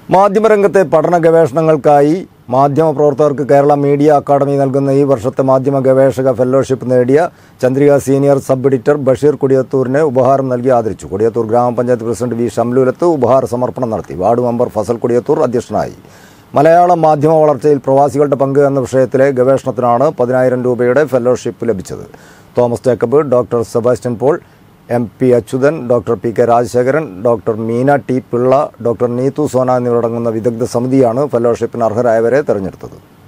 മാധ്യമരംഗത്തെ പഠന ഗവേഷണങ്ങൾക്കായി മാധ്യമപ്രവർത്തകർക്ക് കേരള മീഡിയ അക്കാദമി നൽകുന്ന ഈ വർഷത്തെ മാധ്യമ ഗവേഷക ഫെലോഷിപ്പ് നേടിയ Chandrika senior sub editor Basheer കൊടിയത്തൂരിന് ഉപഹാരം നൽകി ആദരിച്ചു കൊടിയത്തൂർ ഗ്രാമപഞ്ചായത്ത് പ്രസിഡന്റ് വി ഷംലൂലത്ത് ഉപഹാര സമർപ്പണം നടത്തി വാർഡ് മെമ്പർ ഫസൽ കൊടിയത്തൂർ അധ്യക്ഷനായി മലയാള മാധ്യമ വളർച്ചയിൽ പ്രവാസികളുടെ പങ്ക് എന്ന വിഷയത്തിലെ ഗവേഷണത്തിനാണ് പതിനായിരം രൂപയുടെ ഫെലോഷിപ്പ് ലഭിച്ചത് Thomas Jacob doctor Sebastian Paul M P Achuthan doctor P K Rajasekharan doctor Meena T Pillai doctor Neethu Sona എന്നിവരടങ്ങുന്ന വിദഗ്ധ സമിതിയാണ് ഫെലോഷിപ്പിന് അർഹരായവരെ തെരഞ്ഞെടുത്തത്